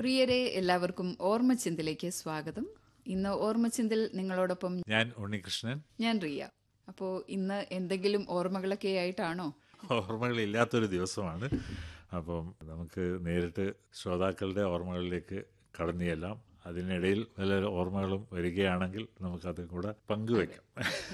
പ്രിയരെ എല്ലാവർക്കും ഓർമ്മച്ചിന്തിലേക്ക് സ്വാഗതം ഇന്ന് ഓർമ്മച്ചിന്തിൽ നിങ്ങളോടൊപ്പം ഞാൻ ഉണ്ണികൃഷ്ണൻ ഞാൻ റിയ അപ്പോൾ ഇന്ന് എന്തെങ്കിലും ഓർമ്മകളൊക്കെ ആയിട്ടാണോ ഓർമ്മകളില്ലാത്തൊരു ദിവസമാണ് അപ്പം നമുക്ക് നേരിട്ട് ശ്രോതാക്കളുടെ ഓർമ്മകളിലേക്ക് കടന്നു ചെല്ലാം അതിനിടയിൽ വല്ല ഓർമ്മകളും വരികയാണെങ്കിൽ നമുക്കത് കൂടെ പങ്കുവെക്കാം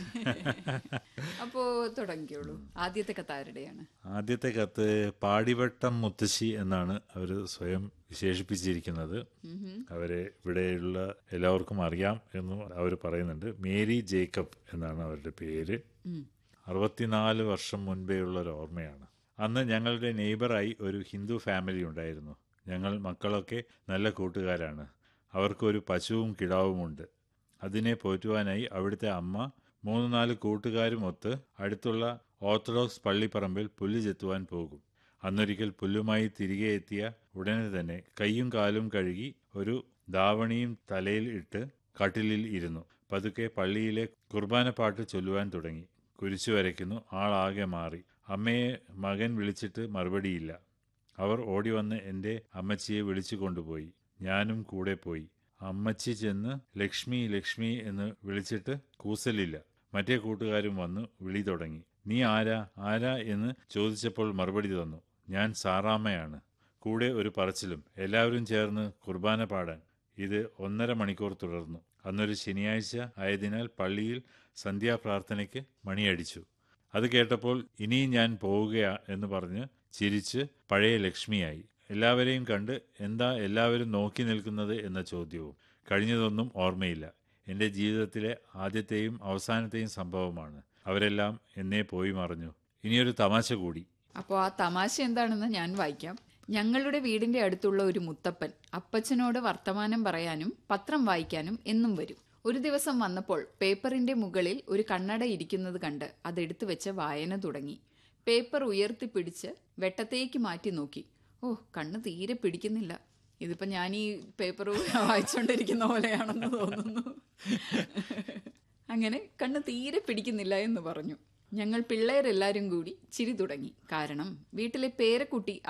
അപ്പോൾ തുടങ്ങിയോളൂ ആദ്യത്തെ കഥ ആരുടെയാണ് ആദ്യത്തെ കത്ത് പാടിവട്ടം മുത്തശ്ശി എന്നാണ് അവർ സ്വയം വിശേഷിപ്പിച്ചിരിക്കുന്നത് അവരെ ഇവിടെയുള്ള എല്ലാവർക്കും അറിയാം എന്നും അവർ പറയുന്നുണ്ട് മേരി ജേക്കബ് എന്നാണ് അവരുടെ പേര് അറുപത്തിനാല് വർഷം മുൻപേയുള്ള ഒരു ഓർമ്മയാണ് അന്ന് ഞങ്ങളുടെ നെയ്ബറായി ഒരു ഹിന്ദു ഫാമിലി ഉണ്ടായിരുന്നു ഞങ്ങൾ മക്കളൊക്കെ നല്ല കൂട്ടുകാരാണ് അവർക്കൊരു പശുവും കിടാവുമുണ്ട് അതിനെ പോറ്റുവാനായി അവിടുത്തെ അമ്മ മൂന്ന് നാല് കൂട്ടുകാരും ഒത്ത് അടുത്തുള്ള ഓർത്തഡോക്സ് പള്ളിപ്പറമ്പിൽ പുല്ല് ചെത്തുവാൻ പോകും അന്നൊരിക്കൽ പുല്ലുമായി തിരികെ എത്തിയ ഉടനെ തന്നെ കൈയും കാലും കഴുകി ഒരു ദാവണിയും തലയിൽ ഇട്ട് കട്ടിലിൽ ഇരുന്നു പതുക്കെ പള്ളിയിലെ കുർബാന പാട്ട് ചൊല്ലുവാൻ തുടങ്ങി കുരിശു വരയ്ക്കുന്നു ആളാകെ മാറി അമ്മയെ മകൻ വിളിച്ചിട്ട് മറുപടിയില്ല അവർ ഓടി വന്ന് എൻ്റെ അമ്മച്ചിയെ വിളിച്ചു കൊണ്ടുപോയി ഞാനും കൂടെ പോയി അമ്മച്ചി ചെന്ന് ലക്ഷ്മി ലക്ഷ്മി എന്ന് വിളിച്ചിട്ട് കൂസലില്ല മറ്റേ കൂട്ടുകാരും വന്നു വിളി തുടങ്ങി നീ ആരാ ആരാ എന്ന് ചോദിച്ചപ്പോൾ മറുപടി തന്നു ഞാൻ സാറാമ്മയാണ് കൂടെ ഒരു പറച്ചിലും എല്ലാവരും ചേർന്ന് കുർബാന പാടാൻ ഇത് ഒന്നര മണിക്കൂർ തുടർന്നു അന്നൊരു ശനിയാഴ്ച ആയതിനാൽ പള്ളിയിൽ സന്ധ്യാപ്രാർത്ഥനയ്ക്ക് മണിയടിച്ചു അത് കേട്ടപ്പോൾ ഇനിയും ഞാൻ പോവുകയാ എന്ന് പറഞ്ഞ് ചിരിച്ച് പഴയ ലക്ഷ്മിയായി എല്ലാവരെയും കണ്ട് എന്താ എല്ലാവരും നോക്കി നിൽക്കുന്നത് എന്ന ചോദ്യവും കഴിഞ്ഞതൊന്നും ഓർമ്മയില്ല എൻ്റെ ജീവിതത്തിലെ ആദ്യത്തെയും അവസാനത്തെയും സംഭവമാണ് അവരെല്ലാം എന്നെ പോയി മറഞ്ഞു ഇനിയൊരു തമാശ കൂടി അപ്പോൾ ആ തമാശ എന്താണെന്ന് ഞാൻ വായിക്കാം ഞങ്ങളുടെ വീടിന്റെ അടുത്തുള്ള ഒരു മുത്തപ്പൻ അപ്പച്ചനോട് വർത്തമാനം പറയാനും പത്രം വായിക്കാനും എന്നും വരും ഒരു ദിവസം വന്നപ്പോൾ പേപ്പറിന്റെ മുകളിൽ ഒരു കണ്ണട ഇരിക്കുന്നത് കണ്ട് അതെടുത്തു വെച്ച് വായന തുടങ്ങി പേപ്പർ ഉയർത്തിപ്പിടിച്ച് വെട്ടത്തേക്ക് മാറ്റി നോക്കി ഓ കണ്ണ് തീരെ പിടിക്കുന്നില്ല ഇതിപ്പോ ഞാൻ ഈ പേപ്പർ വായിച്ചുകൊണ്ടിരിക്കുന്ന പോലെയാണെന്ന് തോന്നുന്നു അങ്ങനെ കണ്ണ് തീരെ പിടിക്കുന്നില്ല എന്ന് പറഞ്ഞു ഞങ്ങൾ പിള്ളേരെല്ലാരും കൂടി ചിരി തുടങ്ങി കാരണം വീട്ടിലെ പേരക്കുട്ടി